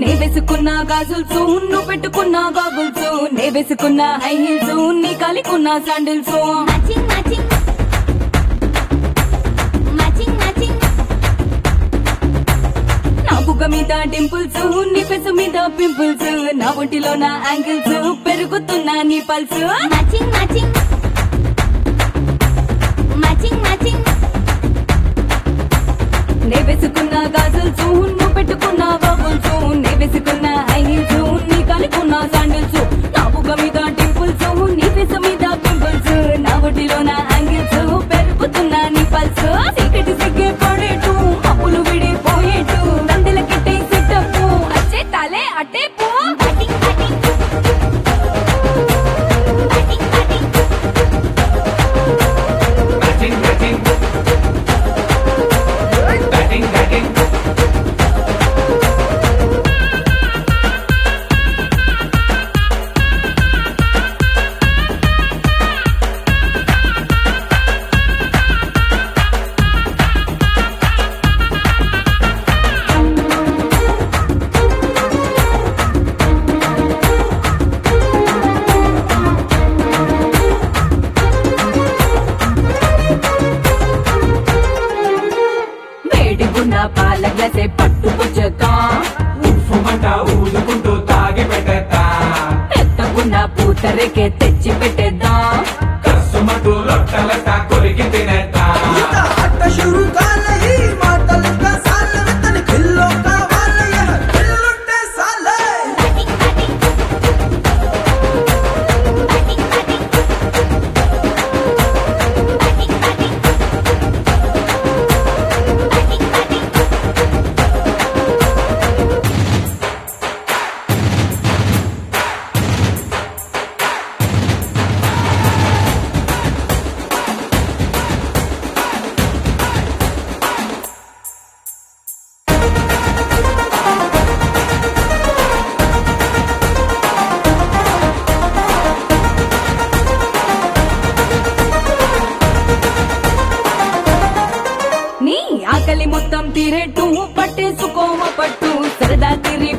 నే వేసుకున్న గాజుల్స్ నువ్వు పెట్టుకున్న గాగుల్స్ నే వేసుకున్న హై హీల్స్ నీ కలికున్న sandals matching matching matching matching నా బుగ్గ మీద డింపుల్స్ నీ ఫెస్ మీద పింపుల్స్ నా ఒంటిలో నా యాంగిల్స్ పెరుగుతున్నా నీ pulse matching matching matching matching నే వేసుకున్న గాజుల్స్ నువ్వు పెట్టుకున్న గాగుల్స్ నే వేసుకున్న హై హీల్స్ నీ కలికున్న శాండిల్స్ నా బుగ్గ మీద డింపుల్స్ నీ ఫెస్ మీద పింపుల్స్ నా ఒంటిలో నా యాంగిల్స్ పెరుగుతున్నా నీ పల్స్ చీకటి సిగ్గే పడేటు అప్పులు విడిపోయేటు నందిల కిట్టే సెటప్ అచ్చే తాలే అట్టే పో batting batting batting batting Batting, batting. Batting, batting. వేడిగున్న పాల గ్లాసే పట్టు పుచ్చక ఉఫ్ఫుమంట ఊదుకుంటూ తాగి పెట్టేద్దా ఎత్తకున్న పూతరేకే తెచ్చి పెట్టేద్దాం కసుమంటూ లొట్టలట కొరికి తినేద్దా इतना हट शुरू कर ही माटल का साल में तन खिल्लो का वाले यह खिल्लुट्टे साले batting batting batting batting batting batting batting batting నీ ఆకలి మొత్తం తీరేట్టు పట్టేసుకోమ పట్టు సరదా తిరి